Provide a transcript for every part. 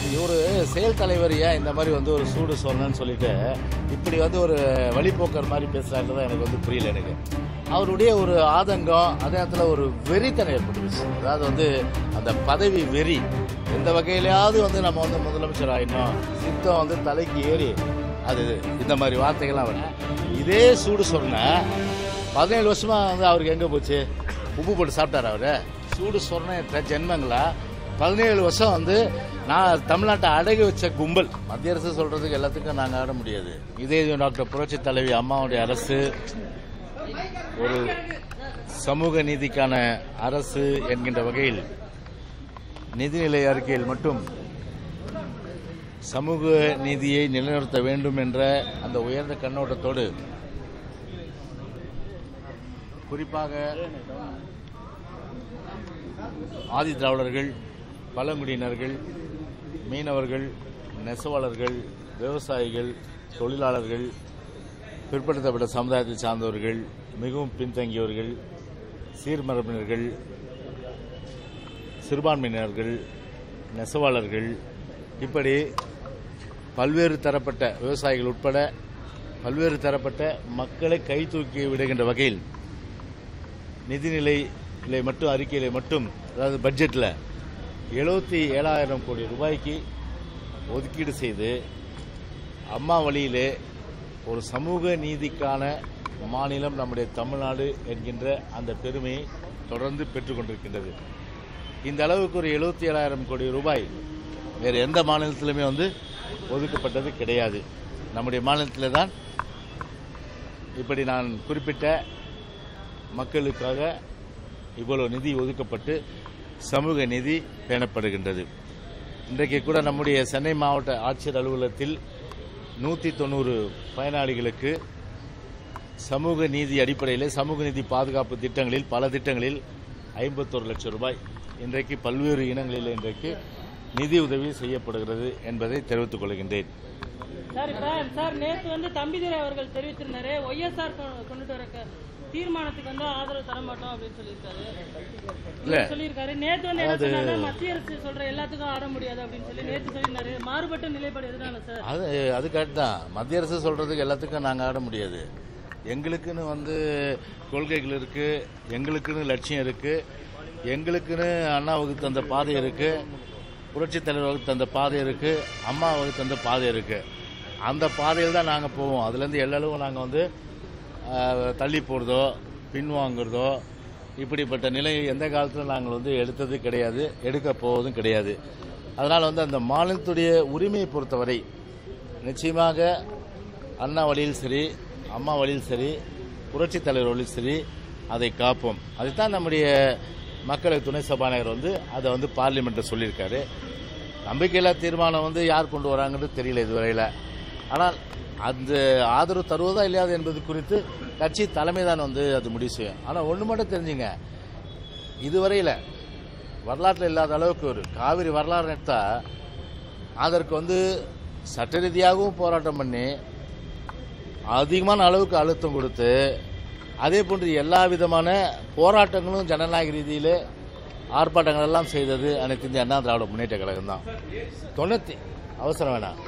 ஒரு செயல் தலைவர் ஏன் இந்த மாதிரி வந்து ஒரு சூடு சொன்னேன்னு சொல்லிட்டு இப்படி வந்து ஒரு வழிபோக்கர் மாதிரி பேசுறாருன்னு எனக்கு வந்து புரியல எனக்கு அவருடைய ஒரு ஆதங்கம் அதே நேரத்தில் ஒரு வெறித்தனம் ஏற்பட்டுருச்சு அதாவது வந்து அந்த பதவி வெறி எந்த வகையிலையாவது வந்து நம்ம வந்து முதலமைச்சர் ஆயிடணும் சித்தம் வந்து தலைக்கு ஏறி அது இந்த மாதிரி வார்த்தைகள்லாம் வரும் இதே சூடு சொன்ன பதினேழு வருஷமா வந்து அவருக்கு எங்க போச்சு உப்பு போட்டு சாப்பிட்டாரு அவரு சூடு சொன்ன ஜென்மங்களா பதினேழு வருஷம் வந்து நான் தமிழ்நாட்டை அடகு வச்ச கும்பல் மத்திய அரசு சொல்றதுக்கு எல்லாத்துக்கும் நாங்க ஆட முடியாது இதே டாக்டர் புரட்சி தலைவி அம்மாவுடைய அரசு ஒரு சமூக நீதிக்கான அரசு என்கின்ற வகையில் நிதிநிலை அறிக்கையில் மட்டும் சமூக நீதியை நிலைநிறுத்த வேண்டும் என்ற அந்த உயர்ந்த கண்ணோட்டத்தோடு குறிப்பாக ஆதி திராவிடர்கள் பழங்குடியினர்கள் மீனவர்கள் நெசவாளர்கள் விவசாயிகள் தொழிலாளர்கள் பிற்படுத்தப்பட்ட சமுதாயத்தை சார்ந்தவர்கள் மிகவும் பின்தங்கியவர்கள் சீர்மரபினர்கள் சிறுபான்மையினர்கள் நெசவாளர்கள் இப்படி பல்வேறு தரப்பட்ட விவசாயிகள் உட்பட பல்வேறு தரப்பட்ட மக்களை கை தூக்கி விடுகின்ற வகையில் நிதிநிலையிலே மட்டும் அறிக்கையிலே மட்டும் அதாவது பட்ஜெட்டில் எழுபத்தி ஏழாயிரம் கோடி ரூபாய்க்கு ஒதுக்கீடு செய்து அம்மா வழியிலே ஒரு சமூக நீதிக்கான மாநிலம் நம்முடைய தமிழ்நாடு என்கின்ற அந்த பெருமையை தொடர்ந்து பெற்றுக்கொண்டிருக்கின்றது இந்த அளவுக்கு ஒரு எழுபத்தி ஏழாயிரம் கோடி ரூபாய் வேறு எந்த மாநிலத்திலுமே வந்து ஒதுக்கப்பட்டது கிடையாது நம்முடைய மாநிலத்தில் தான் இப்படி நான் குறிப்பிட்ட மக்களுக்காக இவ்வளவு நிதி ஒதுக்கப்பட்டு சமூக நீதி பேணப்படுகின்றது இன்றைக்கு கூட நம்முடைய சென்னை மாவட்ட ஆட்சியர் அலுவலகத்தில் நூற்றி தொண்ணூறு பயனாளிகளுக்கு சமூக நீதி அடிப்படையில் சமூக நீதி பாதுகாப்பு திட்டங்களில் பல திட்டங்களில் ஐம்பத்தொரு லட்சம் ரூபாய் இன்றைக்கு பல்வேறு இனங்களில் இன்றைக்கு நிதி உதவி செய்யப்படுகிறது என்பதை தெரிவித்துக் கொள்கின்றேன் சார் இப்ப சார் நேத்து வந்து தம்பிதுரை அவர்கள் தெரிவித்திருந்தாரு ஒய்எஸ்ஆர் கொண்டுட்டு வர க- தீர்மானத்துக்கு வந்து ஆதரவு தர மாட்டோம் அப்படின்னு சொல்லியிருக்காரு இல்ல. சொல்லியிருக்காரு நேத்து வந்து என்ன சொன்னாங்க மத்திய அரசு சொல்ற எல்லாத்துக்கும் ஆட முடியாது அப்படின்னு சொல்லி நேத்து சொல்லியிருந்தாரு மாறுபட்ட நிலைப்பாடு எதுனால சார் அது அது கரெக்ட் தான் மத்திய அரசு சொல்றதுக்கு எல்லாத்துக்கும் நாங்கள் ஆட முடியாது எங்களுக்குன்னு வந்து கொள்கைகள் இருக்கு எங்களுக்குன்னு லட்சியம் இருக்கு எங்களுக்குன்னு அண்ணா வகுத்து தந்த பாதை இருக்கு புரட்சி தலைவர் வகுத்து தந்த பாதை இருக்கு அம்மா வகுத்து தந்த பாதை இருக்கு அந்த பாதையில் தான் நாங்கள் போவோம் அதுலேருந்து எல்லளவும் நாங்கள் வந்து ஆஹ், தள்ளி போகிறதோ பின்வாங்குறதோ இப்படிப்பட்ட நிலையை எந்த காலத்திலும் நாங்கள் வந்து எடுத்தது கிடையாது எடுக்க போவதும் கிடையாது அதனால் வந்து அந்த மாநிலத்துடைய உரிமையை பொறுத்தவரை நிச்சயமாக அண்ணா வழியில் சரி அம்மா வழியில் சரி புரட்சி தலைவர் வழியில் சரி அதை காப்போம் அதைத்தான் நம்முடைய மக்களவை துணை சபாநாயகர் வந்து அதை வந்து பார்லிமெண்ட்டில் சொல்லியிருக்காரு நம்பிக்கையில்லா தீர்மானம் வந்து யார் கொண்டு வராங்கன்னு தெரியல இதுவரையில் ஆனால் அந்த ஆதரவு தருவதா இல்லையாது என்பது குறித்து கட்சி தலைமை தான் வந்து அது முடிவு செய்யும் ஆனால் ஒன்று மட்டும் தெரிஞ்சுங்க இதுவரையில் வரலாற்றில் இல்லாத அளவுக்கு ஒரு காவிரி வரலாறு எடுத்தா அதற்கு வந்து சட்ட ரீதியாகவும் போராட்டம் பண்ணி அதிகமான அளவுக்கு அழுத்தம் கொடுத்து அதே போன்று எல்லா விதமான போராட்டங்களும் ஜனநாயக ரீதியிலே ஆர்ப்பாட்டங்கள் எல்லாம் செய்தது அனைத்து இந்திய அண்ணா திராவிட முன்னேற்ற கழகம் தான் தொண்ணூத்தி அவசரம் வேணாம்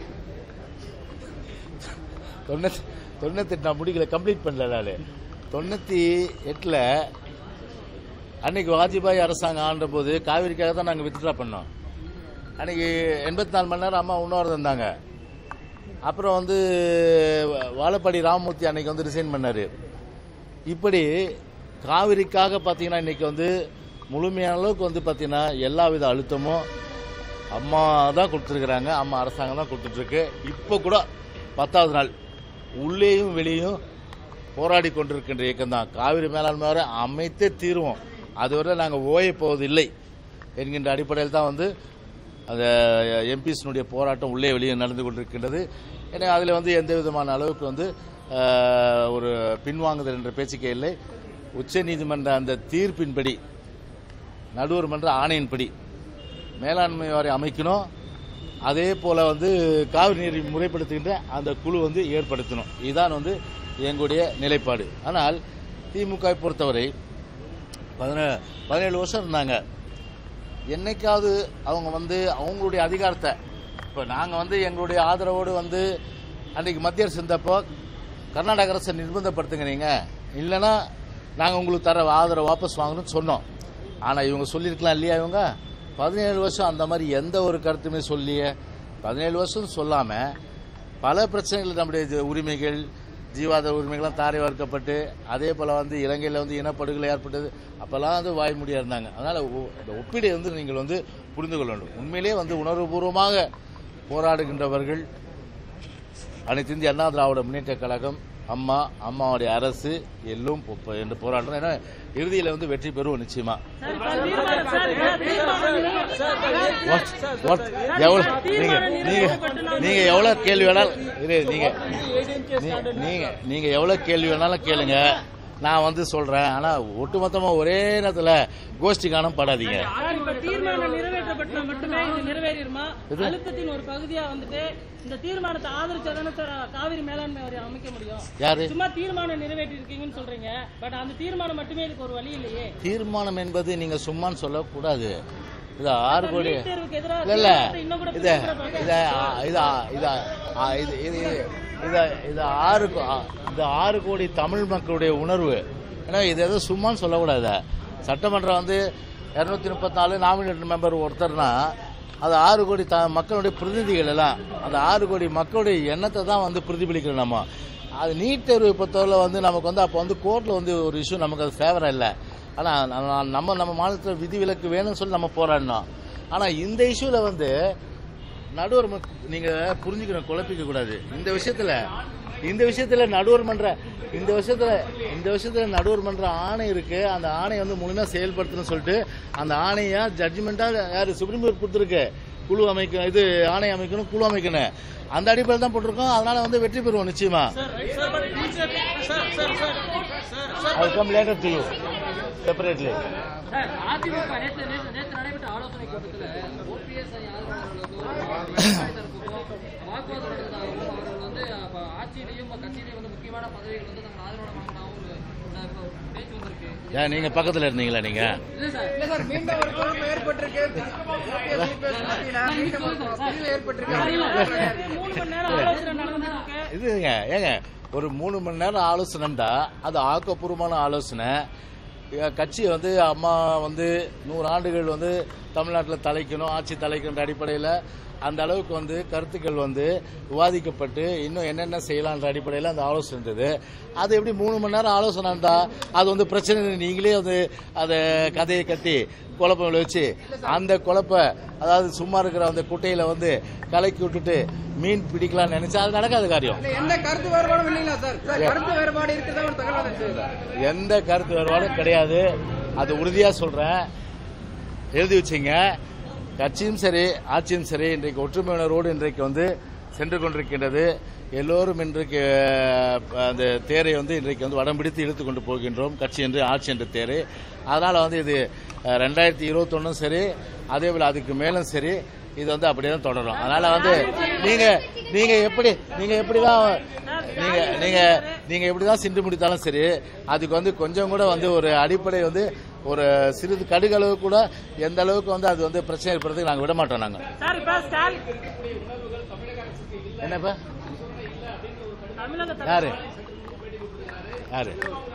தொண்ணூத்தி தொண்ணூத்தெட்டு நான் முடிக்கல கம்ப்ளீட் பண்ணல நானு தொண்ணூத்தி எட்டுல அன்னைக்கு வாஜ்பாய் அரசாங்கம் ஆண்ட போது காவிரிக்காக தான் நாங்கள் வித்ட்ரா பண்ணோம் அன்னைக்கு எண்பத்தி நாலு மணி நேரம் அம்மா உண்ணாவிரதம் இருந்தாங்க அப்புறம் வந்து வாழப்பாடி ராமமூர்த்தி அன்னைக்கு வந்து ரிசைன் பண்ணாரு இப்படி காவிரிக்காக பார்த்தீங்கன்னா இன்னைக்கு வந்து முழுமையான அளவுக்கு வந்து பார்த்தீங்கன்னா எல்லா வித அழுத்தமும் அம்மா தான் கொடுத்துருக்குறாங்க அம்மா அரசாங்கம் தான் கொடுத்துட்ருக்கு இப்போ கூட பத்தாவது நாள் உள்ளேயும் வெளியும் போராடி கொண்டிருக்கின்ற இயக்கம் தான் காவிரி மேலாண்மை வரை அமைத்தே தீருவோம் அதுவரை நாங்கள் ஓய போவதில்லை என்கின்ற அடிப்படையில் தான் வந்து அந்த எம்பிஸ்னுடைய போராட்டம் உள்ளே வெளியே நடந்து கொண்டிருக்கின்றது எனவே அதில் வந்து எந்த விதமான அளவுக்கு வந்து அஹ், ஒரு பின்வாங்குதல் என்ற பேச்சுக்கே இல்லை உச்ச நீதிமன்ற அந்த தீர்ப்பின்படி நடுவர் மன்ற ஆணையின்படி மேலாண்மை வாரியம் அமைக்கணும் அதே போல வந்து காவிரி நீரை முறைப்படுத்துகின்ற அந்த குழு வந்து ஏற்படுத்தணும் இதுதான் வந்து எங்களுடைய நிலைப்பாடு ஆனால் திமுக பொறுத்தவரை பதினேழு பதினேழு வருஷம் இருந்தாங்க என்னைக்காவது அவங்க வந்து அவங்களுடைய அதிகாரத்தை இப்போ நாங்கள் வந்து எங்களுடைய ஆதரவோடு வந்து அன்னைக்கு மத்திய அரசு இருந்தப்போ கர்நாடக அரசை நிர்பந்தப்படுத்துங்க நீங்கள் இல்லைன்னா நாங்கள் உங்களுக்கு தர ஆதரவு வாபஸ் வாங்கணும்னு சொன்னோம் ஆனால் இவங்க சொல்லியிருக்கலாம் இல்லையா இவங்க பதினேழு வருஷம் அந்த மாதிரி எந்த ஒரு கருத்துமே சொல்லியே பதினேழு வருஷம் சொல்லாமல் பல பிரச்சனைகள் நம்முடைய ஜ- உரிமைகள் ஜீவாத உரிமைகள்லாம் தாரை வார்க்கப்பட்டு அதே போல் வந்து இலங்கையில் வந்து இனப்படுகொலை ஏற்பட்டது அப்போல்லாம் வந்து வாய்மொழியாக இருந்தாங்க அதனால் இந்த ஒப்பீடை வந்து நீங்கள் வந்து புரிந்து கொள்ள வேண்டும் உண்மையிலேயே வந்து உணர்வுபூர்வமாக போராடுகின்றவர்கள் அனைத்து இந்திய அண்ணா திராவிட முன்னேற்ற கழகம் அம்மா அம்மாவுடைய அரசு எல்லாம் பொ- பொ- என்று போராடுறோம் ஏன்னா இறுதியில் வந்து வெற்றி பெறுவோம் நிச்சயமா சார், இப்ப தீர்மானம் சார், சார், தீர்மானம் நிறைவே- What? What? எவ்வளவு நீங்க நீங்க நீங்க எவ்வளவு கேள்வி வேணாலும் இரு நீங்க நீ- நீங்க நீங்க எவ்வளவு கேள்வி வேணாலும் கேளுங்க நான் வந்து சொல்றேன் ஆனா ஒட்டுமொத்தமா ஒரே நேரத்துல கோஷ்டி காணம் படாதீங்க சார், இப்ப தீர்மானம் நிறைவேற்றப்பட்டா மட்டுமே இது நிறைவேறிடுமா அழுத்தத்தின் ஒரு பகுதியா வந்துட்டு இந்த தீர்மானத்தை ஆதரிச்சாதானே சார் காவிரி மேலாண்மை வாரியம் அமைக்க முடியும் யாரு சும்மா தீர்மானம் நிறைவேற்றி இருக்கீங்கன்னு சொல்றீங்க பட் அந்த தீர்மானம் மட்டுமே இதுக்கு ஒரு வழி இல்லையே தீர்மானம் என்பது நீங்க சும்மான்னு சொல்லக்கூடாது இது ஆறு கோடி நீட் தேர்வுக்கு எதிராக இல்ல இல்ல தீர்மானத்தை இன்னும் கூட இத பின்பற்ற இத இத இத ஆ, இது இது இத இத ஆறு கோ- ஆ, இந்த ஆறு கோடி தமிழ் மக்களுடைய உணர்வு ஏன்னா இது எதுவும் சும்மான்னு சொல்லக்கூடாது சட்டமன்றம் வந்து இருநூத்தி முப்பத்தி நாலு நாமினேட் மெம்பர் ஒருத்தர்னா அது ஆறு கோடி த மக்களுடைய பிரதிநிதிகள் எல்லாம் அந்த ஆறு கோடி மக்களுடைய எண்ணத்தை தான் வந்து பிரதிபலிக்கணும் நம்ம அது நீட் தேர்வு பொறுத்தவரை வந்து நமக்கு வந்து அப்போ வந்து கோர்ட்டில் வந்து ஒரு இஷ்யூ நமக்கு அது ஃபேவராக இல்லை ஆனால் நம்ம நம்ம மாநிலத்தில் விதிவிலக்கு வேணும்னு சொல்லி நம்ம போராடினோம் ஆனால் இந்த இஷ்யூவில் வந்து நடுவர் ம- நீங்க புரிஞ்சுக்கணும் குழப்பிக்க கூடாது இந்த விஷயத்துல இந்த விஷயத்துல நடுவர் மன்ற இந்த விஷயத்துல இந்த விஷயத்துல நடுவர் மன்ற ஆணை இருக்கு அந்த ஆணையை வந்து முழுமையா செயல்படுத்தணும்னு சொல்லிட்டு அந்த ஆணையா ஜட்ஜ்மெண்டா யாரு சுப்ரீம் கோர்ட் கொடுத்துருக்கு குழு அமைக்க இது ஆணை அமைக்கணும் குழு அமைக்கணும் அந்த அடிப்படையில் தான் போட்டிருக்கோம் அதனால வந்து வெற்றி பெறுவோம் நிச்சயமா I come later to you separately sir AIADMK நேற்று நேற்று நேற்று நடைபெற்ற ஆலோசனை கூட்டத்தில் ஓபிஎஸ் ஆதரவாளர்களுக்கும் வாக்குவாதம் நடந்ததாகவும் அவர்கள் வந்து அப்ப ஆட்சியிலையும் கட்சியிலையும் வந்து முக்கியமான பதவிகள் வந்து தங்கள் ஆதரவோட வாங்கினாவும் ஒரு இந்த இப்போ பேச்சு வந்திருக்கு ஏன் நீங்க பக்கத்துல இருந்தீங்களா நீங்க இல்ல சார் இல்ல சார் மீண்டும் ஒரு குழப்பம் ஏற்பட்டிருக்கு மீண்டும் ஒரு பிரிவு ஏற்பட்டிருக்கு மூணு மணி நேரம் ஆலோசனை நடந்துட்டு இருக்கு இதுங்க ஏங்க ஒரு மூணு மணி நேரம் ஆலோசனைண்டா அது ஆக்கப்பூர்வமான ஆலோசனை எ- கட்சி வந்து அம்மா வந்து நூறு ஆண்டுகள் வந்து தமிழ்நாட்டில் தலைக்கணும் ஆட்சி தலைக்கணுன்ற அடிப்படையில் அந்த அளவுக்கு வந்து கருத்துக்கள் வந்து விவாதிக்கப்பட்டு இன்னும் என்னென்ன செய்யலான்ற அடிப்படையில் அந்த ஆலோசனை இருந்தது அது எப்படி மூணு மணி நேரம் ஆலோசனைண்டா அது வந்து பிரச்சனை நீங்களே வந்து அதை கதையை கட்டி குழப்பம் விளைவிச்சு அந்த குழப்ப அதாவது சும்மா இருக்கிற அந்த குட்டையில வந்து கலக்கி விட்டுட்டு மீன் பிடிக்கலாம்னு நினைச்சா அது நடக்காத காரியம் இல்ல எந்த கருத்து வேறுபாடும் இல்லைங்களா சார் சார் கருத்து வேறுபாடு இருக்கிறதா ஒரு தகவல் வந்துச்சு எந்த கருத்து வேறுபாடும் கிடையாது அது உறுதியா சொல்றேன் எழுதி வச்சுங்க கட்சியும் சரி ஆட்சியும் சரி இன்றைக்கு ஒற்றுமை உணர்வோடு இன்றைக்கு வந்து சென்று கொண்டிருக்கின்றது எல்லோரும் இன்றைக்கு அஹ், அந்த தேரை வந்து இன்றைக்கு வந்து வடம் பிடித்து இழுத்து கொண்டு போகின்றோம் கட்சி என்று ஆட்சி என்ற தேரை அதனால வந்து இது அஹ், ரெண்டாயிரத்தி இருபத்தொன்னும் சரி அதே போல அதுக்கு மேலும் சரி இது வந்து அப்படியே தான் தொடரும் அதனால வந்து நீங்க நீங்க எப்படி நீங்க எப்படிதான் நீங்க நீங்க நீங்க எப்படிதான் சிண்டு முடித்தாலும் சரி அதுக்கு வந்து கொஞ்சம் கூட வந்து ஒரு அடிப்படை வந்து ஒரு சிறிது கடுகளவு கூட எந்த அளவுக்கு வந்து அது வந்து பிரச்சனை ஏற்படுறதுக்கு நாங்க விட மாட்டோம் நாங்க சார் இப்ப ஸ்டாலின் என்னப்பா தமிழக யாரு யாரு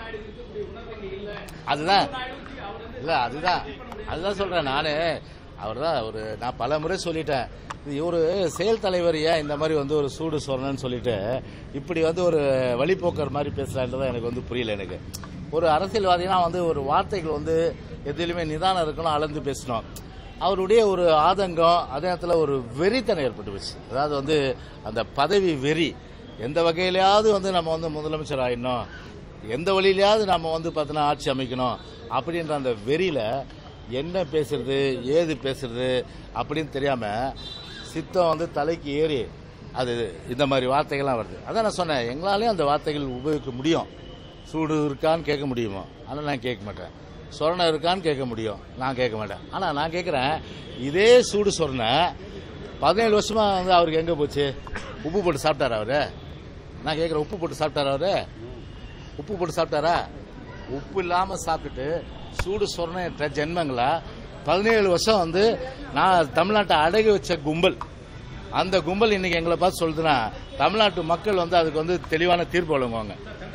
அதுதான் இல்ல அதுதான் அதுதான் சொல்றேன் நானு அவர்தான் ஒரு நான் பல முறை சொல்லிட்டேன் இது ஒரு செயல் தலைவர் ஏன் இந்த மாதிரி வந்து ஒரு சூடு சொரணன்னு சொல்லிட்டு இப்படி வந்து ஒரு வழிபோக்கர் மாதிரி பேசுறான்றதான் எனக்கு வந்து புரியல எனக்கு ஒரு அரசியல்வாதினா வந்து ஒரு வார்த்தைகள் வந்து எதிலுமே நிதானம் இருக்கணும் அளந்து பேசணும் அவருடைய ஒரு ஆதங்கம் அதே நேரத்தில் ஒரு வெறித்தனம் ஏற்பட்டு போச்சு அதாவது வந்து அந்த பதவி வெறி எந்த வகையிலையாவது வந்து நம்ம வந்து முதலமைச்சர் ஆயிடணும் எந்த வழியிலையாவது நம்ம வந்து பார்த்தோன்னா ஆட்சி அமைக்கணும் அப்படின்ற அந்த வெறியில என்ன பேசுறது ஏது பேசுறது அப்படின்னு தெரியாம சித்தம் வந்து தலைக்கு ஏறி அது இந்த மாதிரி வார்த்தைகள்லாம் வருது அதான் நான் சொன்னேன் எங்களாலையும் அந்த வார்த்தைகள் உபயோகிக்க முடியும் சூடு இருக்கான்னு கேட்க முடியுமா ஆனால் நான் கேட்க மாட்டேன் சொரணை இருக்கான்னு கேட்க முடியும் நான் கேட்க மாட்டேன் ஆனால் நான் கேட்குறேன் இதே சூடு சொரணை பதினேழு வருஷமா வந்து அவருக்கு எங்கே போச்சு உப்பு போட்டு சாப்பிட்டாரா அவரு நான் கேட்குறேன் உப்பு போட்டு சாப்பிட்டாரா அவரு உப்பு போட்டு சாப்பிட்டாரா உப்பு இல்லாமல் சாப்பிட்டுட்டு சூடு சொரண ஜென்மங்களா பதினேழு வருஷம் வந்து நான் தமிழ்நாட்டை அடகு வச்ச கும்பல் அந்த கும்பல் இன்னைக்கு எங்களை பார்த்து சொல்லுதுன்னா தமிழ்நாட்டு மக்கள் வந்து அதுக்கு வந்து தெளிவான தீர்ப்பு வழங்குவாங்க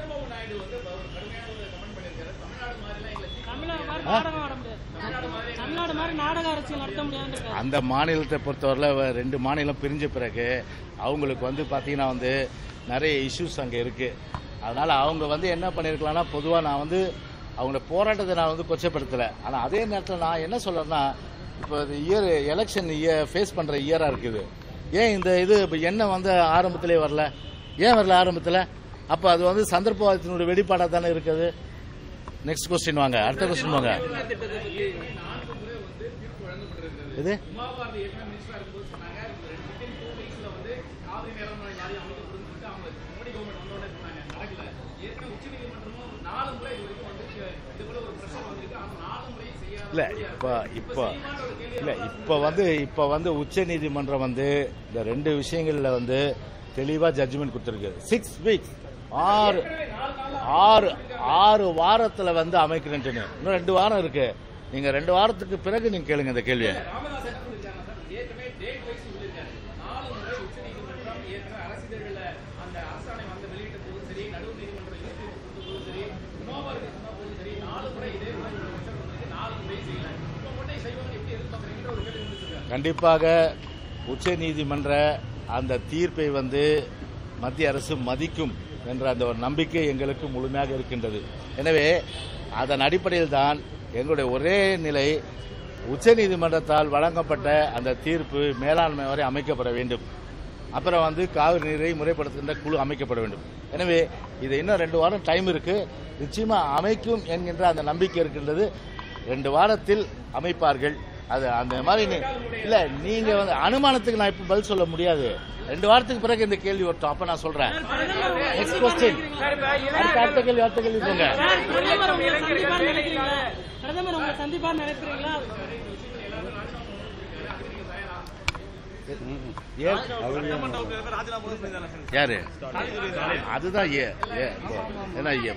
தமிழ்நாடு மாதிரி நாடகம் ஆட முடியாது தமிழ்நாடு மாதிரி நாடக அரசியல் நடத்த முடியாதுன்னு இருக்காரு அந்த மாநிலத்தை பொறுத்தவரையில் வ- ரெண்டு மாநிலம் பிரிஞ்ச பிறகு அவங்களுக்கு வந்து பார்த்தீங்கன்னா வந்து நிறைய இஷ்யூஸ் அங்கே இருக்கு அதனால அவங்க வந்து என்ன பண்ணியிருக்கலாம்னா பொதுவாக நான் வந்து அவங்களோட போராட்டத்தை நான் வந்து கொச்சப்படுத்தலை ஆனால் அதே நேரத்தில் நான் என்ன சொல்றேன்னா இப்போ இயர் எலெக்ஷன் இயர் ஃபேஸ் பண்ணுற இயராக இருக்குது ஏன் இந்த இது இப்போ என்ன வந்து ஆரம்பத்திலே வரல ஏன் வரல ஆரம்பத்தில் அப்போ அது வந்து சந்தர்ப்பவாதத்தினுடைய வெளிப்பாடாக தானே இருக்குது நெக்ஸ்ட் கொஸ்டின் வாங்க அடுத்த கொஸ்டின் வாங்க இது இல்ல இப்ப இப்ப இல்ல இப்ப வந்து இப்ப வந்து உச்ச நீதிமன்றம் வந்து இந்த ரெண்டு விஷயங்கள்ல வந்து தெளிவா ஜட்ஜ்மெண்ட் கொடுத்திருக்கு சிக்ஸ் வீக்ஸ் ஆறு ஆறு ஆறு வாரத்துல வந்து அமைக்கிறேன்ட்டு இன்னும் ரெண்டு வாரம் இருக்கு நீங்க ரெண்டு வாரத்துக்கு பிறகு நீங்க கேளுங்க இந்த கேள்வியை கண்டிப்பாக உச்ச நீதிமன்ற அந்த தீர்ப்பை வந்து மத்திய அரசு மதிக்கும் என்ற அந்த ஒரு நம்பிக்கை எங்களுக்கு முழுமையாக இருக்கின்றது எனவே அதன் அடிப்படையில் தான் எங்களுடைய ஒரே நிலை உச்ச நீதிமன்றத்தால் வழங்கப்பட்ட அந்த தீர்ப்பு மேலாண்மை வரை அமைக்கப்பட வேண்டும் அப்புறம் வந்து காவிரி நீரை முறைப்படுத்துகின்ற குழு அமைக்கப்பட வேண்டும் எனவே இது இன்னும் ரெண்டு வாரம் டைம் இருக்கு நிச்சயமா அமைக்கும் என்கின்ற அந்த நம்பிக்கை இருக்கின்றது ரெண்டு வாரத்தில் அமைப்பார்கள் அது அந்த மாதிரி நீ- இல்ல நீங்க வந்து அனுமானத்துக்கு நான் இப்ப பதில் சொல்ல முடியாது ரெண்டு வாரத்துக்கு பிறகு இந்த கேள்வி வரட்டும் அப்ப நான் சொல்றேன் நெக்ஸ்ட் கொஸ்டின் அடுத்த அடுத்த கேள்வி அடுத்த கேள்வி போங்க சார், பிரதமர் உங்களை சந்திப்பார்னு நினைக்கிறீங்களா பிரதமர் உங்களை சந்திப்பார்னு நினைக்கிறீங்களா ஏன் யாரு அதுதான் ஏ ஏ ஏன்னா ஏ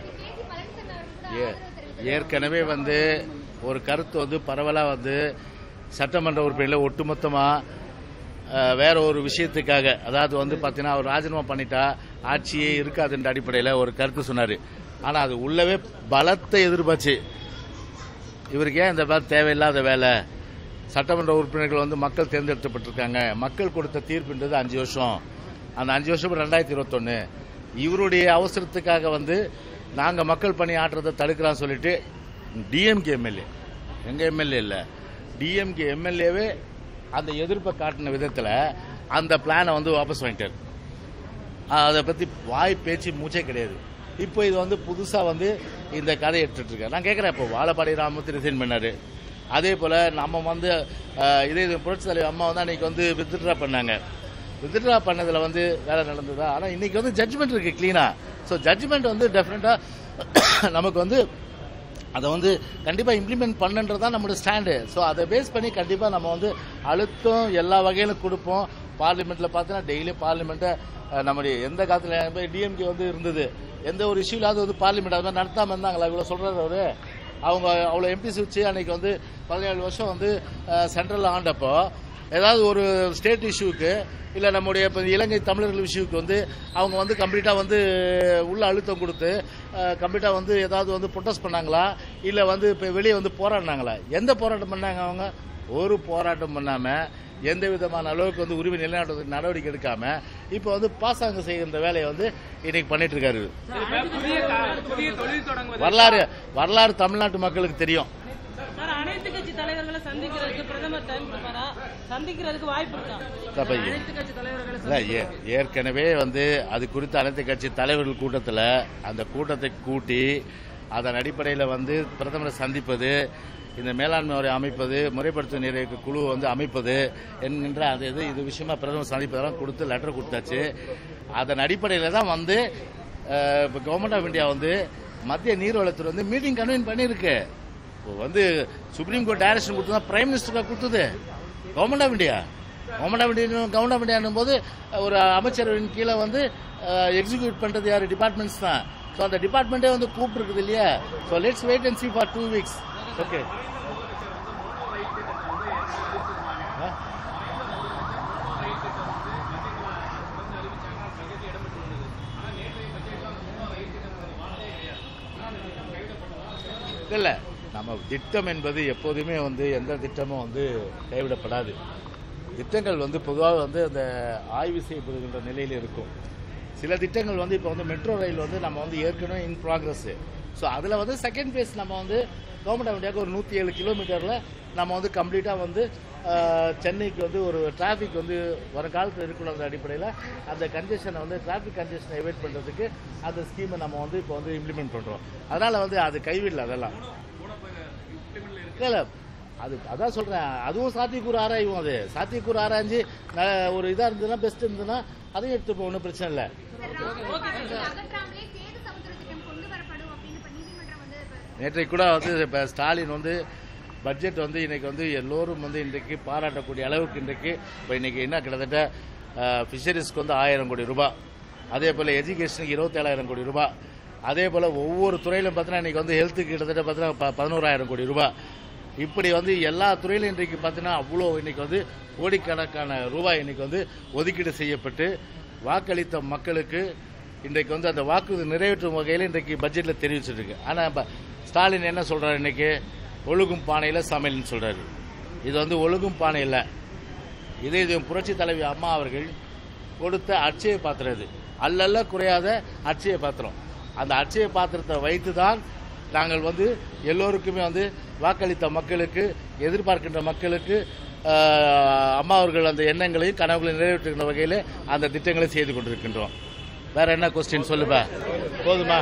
ஏ- ஏற்கனவே வந்து ஒரு கருத்து வந்து பரவலா வந்து சட்டமன்ற உறுப்பினர்கள் ஒட்டுமொத்தமா அஹ், வேற ஒரு விஷயத்துக்காக அதாவது வந்து பாத்தீங்கன்னா அவர் ராஜினாமா பண்ணிட்டா ஆட்சியே இருக்காதுன்ற அடிப்படையில் ஒரு கருத்து சொன்னாரு ஆனா அது உள்ளவே பலத்தை எதிர்பார்ச்சு இவருக்கு ஏன் இந்த மாதிரி தேவையில்லாத வேலை சட்டமன்ற உறுப்பினர்கள் வந்து மக்கள் தேர்ந்தெடுக்கப்பட்டிருக்காங்க மக்கள் கொடுத்த தீர்ப்புன்றது அஞ்சு வருஷம் அந்த அஞ்சு வருஷம் ரெண்டாயிரத்தி இருபத்தொன்னு இவருடைய அவசரத்துக்காக வந்து நாங்க மக்கள் பணி ஆற்றுறதை தடுக்கிறோம் சொல்லிட்டு டிஎம்கே எம்எல்ஏ எங்க எம்எல்ஏ இல்ல டிஎம்கே எம்எல்ஏவே அந்த எதிர்ப்பை காட்டின விதத்துல அந்த பிளானை வந்து வாபஸ் வாங்கிட்டார் அதை பத்தி வாய் பேச்சு மூச்சே கிடையாது இப்போ இது வந்து புதுசா வந்து இந்த கதை எடுத்துட்டு இருக்காரு நான் கேட்கறேன் இப்போ வாழப்பாடி ராமூர்த்தி ரிசைன் பண்ணாரு அதே போல நம்ம வந்து அஹ், இதே இது புரட்சி தலைவர் அம்மா வந்து அன்னைக்கு வந்து வித்ட்ரா பண்ணாங்க வித்ட்ரா பண்ணதுல வந்து வேலை நடந்ததா ஆனா இன்னைக்கு வந்து ஜட்ஜ்மெண்ட் இருக்கு கிளீனா ஸோ ஜட்ஜ்மெண்ட் வந்து டெஃபினட்டா நமக்கு வந்து அதை வந்து கண்டிப்பா இம்ப்ளிமெண்ட் பண்ணுன்றதான் நம்மளோட ஸ்டாண்டு ஸோ அதை பேஸ் பண்ணி கண்டிப்பா நம்ம வந்து அழுத்தம் எல்லா வகையிலும் கொடுப்போம் பார்லிமெண்ட்ல பார்த்தீங்கன்னா டெய்லி பார்லிமெண்ட்டை நம்முடைய எந்த காலத்துல டிஎம்கே வந்து இருந்தது எந்த ஒரு இஷ்யூ இல்லாத வந்து பார்லிமெண்ட் அது மாதிரி நடத்தாம இருந்தாங்களா இவ்வளவு சொல்றாரு அவரு அவங்க அவ்வளோ எம்பிஸ் வச்சு அன்னைக்கு வந்து பதினேழு வருஷம் வந்து சென்ட்ரல் ஆண்டப்போ ஏதாவது ஒரு ஸ்டேட் இஷ்யூக்கு இல்ல நம்முடைய இப்ப இலங்கை தமிழர்கள் இஷ்யூக்கு வந்து அவங்க வந்து கம்ப்ளீட்டா வந்து உள்ள அழுத்தம் கொடுத்து கம்ப்ளீட்டா வந்து ஏதாவது வந்து ப்ரொட்டஸ்ட் பண்ணாங்களா இல்ல வந்து இப்ப வெளியே வந்து போராடினாங்களா எந்த போராட்டம் பண்ணாங்க அவங்க ஒரு போராட்டம் பண்ணாம எந்த விதமான அளவுக்கு வந்து உரிமை நிலைநாட்டுறதுக்கு நடவடிக்கை எடுக்காம இப்ப வந்து பாசாங்க செய்கின்ற வேலையை வந்து இன்னைக்கு பண்ணிட்டு இருக்காரு புதிய புதிய தொழில் தொடங்குவது வரலாறு வரலாறு தமிழ்நாட்டு மக்களுக்கு தெரியும் சார் அனைத்து கட்சி தலைவர்களை சந்திக்கிறதுக்கு பிரதமர் டைம் கொடுப்பாரா சந்திக்கிறதுக்கு வாய்ப்பு இருக்கா தப்பை அனைத்து கட்சி தலைவர்களை இல்ல, ஏ- ஏற்கனவே வந்து அது குறித்து அனைத்து கட்சி தலைவர்கள் கூட்டத்தில் அந்த கூட்டத்தை கூட்டி அதன் அடிப்படையில் வந்து பிரதமரை சந்திப்பது இந்த மேலாண்மை முறை அமைப்பது முறைப்படுத்தும் நிறைவு குழு வந்து அமைப்பது என்கின்ற அது இது இது விஷயமா பிரதமர் சந்திப்பதெல்லாம் கொடுத்து லெட்டர் கொடுத்தாச்சு அதன் அடிப்படையில் தான் வந்து அஹ், இப்ப கவர்மெண்ட் ஆஃப் இந்தியா வந்து மத்திய நீர்வளத்துறை வந்து மீட்டிங் கன்வீன் பண்ணியிருக்கு இப்போ வந்து சுப்ரீம் கோர்ட் டைரக்ஷன் கொடுத்தது பிரைம் மினிஸ்டருக்கு கொடுத்தது government of India government of India government of India போது ஒரு அமைச்சரின் கீழே வந்து எக்ஸிக்யூட் பண்றது யாரு டிபார்ட்மெண்ட்ஸ் தான் ஸோ அந்த டிபார்ட்மெண்ட்டே வந்து கூப்பிட்டுருக்குது இல்லையா so let's wait and see for two weeks okay இல்ல நம்ம திட்டம் என்பது எப்போதுமே வந்து எந்த திட்டமும் வந்து கைவிடப்படாது திட்டங்கள் வந்து பொதுவாக வந்து அந்த ஆய்வு செய்யப்படுகின்ற நிலையில் இருக்கும் சில திட்டங்கள் வந்து இப்போ வந்து மெட்ரோ ரயில் வந்து நம்ம வந்து ஏற்கனவே இன் ப்ராக்ரஸ் ஸோ அதில் வந்து செகண்ட் ஃபேஸ் நம்ம வந்து கவர்மெண்ட் ஆஃப் இந்தியாவுக்கு ஒரு நூற்றி ஏழு கிலோமீட்டரில் நம்ம வந்து கம்ப்ளீட்டாக வந்து ஆஹ், சென்னைக்கு வந்து ஒரு டிராஃபிக் வந்து வருங்காலத்தில் இருக்கணுன்ற அடிப்படையில் அந்த கன்ஜெஷனை வந்து டிராஃபிக் கன்ஜெஷனை எவைட் பண்ணுறதுக்கு அந்த ஸ்கீமை நம்ம வந்து இப்போ வந்து இம்ப்ளிமெண்ட் பண்ணுறோம் அதனால் வந்து அது கைவிடல அதெல்லாம் இல்ல அது அதான் சொல்றேன் அதுவும் சாத்தியக்கூறு ஆராயும் அது சாத்தியக்கூறு ஆராய்ஞ்சு ந- ஒரு இதா இருந்ததுன்னா பெஸ்ட் இருந்ததுன்னா அதையும் எடுத்துப்போம் ஒன்றும் பிரச்சனை இல்லை அகற்றாமலே சேது சமுத்திர திட்டம் கொண்டு வரப்படும் அப்படின்னு இப்ப நீதிமன்றம் வந்து இப்ப நேற்றைக்கு கூட வந்து இப்போ ஸ்டாலின் வந்து பட்ஜெட் வந்து இன்னைக்கு வந்து எல்லோரும் வந்து இன்றைக்கு பாராட்டக்கூடிய அளவுக்கு இன்றைக்கு இப்போ இன்னைக்கு என்ன கிட்டத்தட்ட ஃபிஷரிஸ்க்கு வந்து ஆயிரம் கோடி ரூபாய் அதே போல் எஜுகேஷனுக்கு இருபத்தேழாயிரம் கோடி ரூபாய் அதே போல் ஒவ்வொரு துறையிலும் பார்த்தீங்கன்னா இன்னைக்கு வந்து ஹெல்த்துக்கு கிட்டத்தட்ட பார்த்தீங்கன்னா ப- பதினோராயிரம் கோடி ரூபாய் இப்படி வந்து எல்லா துறையிலும் இன்றைக்கு பார்த்தீங்கன்னா அவ்வளோ இன்னைக்கு வந்து கோடிக்கணக்கான ரூபாய் இன்னைக்கு வந்து ஒதுக்கீடு செய்யப்பட்டு வாக்களித்த மக்களுக்கு இன்றைக்கு வந்து அந்த வாக்கு நிறைவேற்றும் வகையில் இன்றைக்கு பட்ஜெட்டில் தெரிவிச்சிருக்கு ஆனால் இப்போ ஸ்டாலின் என்ன சொல்றாரு இன்னைக்கு ஒழுகும் பானையில் சமையல்னு சொல்றாரு இது வந்து ஒழுகும் பானை இல்லை இதே இது புரட்சி தலைவி அம்மா அவர்கள் கொடுத்த அட்சய பாத்திரம் இது அல்லல்ல குறையாத அட்சய பாத்திரம் அந்த அட்சய பாத்திரத்தை வைத்து தான் நாங்கள் வந்து எல்லோருக்குமே வந்து வாக்களித்த மக்களுக்கு எதிர்பார்க்கின்ற மக்களுக்கு ஆஹ், அம்மா அவர்கள் அந்த எண்ணங்களையும் கனவுகளையும் நிறைவேற்றுகின்ற வகையில் அந்த திட்டங்களை செய்து கொண்டிருக்கின்றோம் வேற என்ன கொஸ்டின் சொல்லுப்பா போதுமா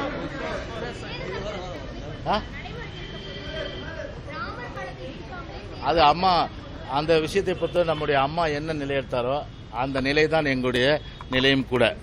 ஆ ராமர் படத்தை இருக்காமலே அது அம்மா அந்த விஷயத்தை பொறுத்த நம்முடைய அம்மா என்ன நிலை எடுத்தாரோ அந்த நிலை தான் எங்களுடைய நிலையும் கூட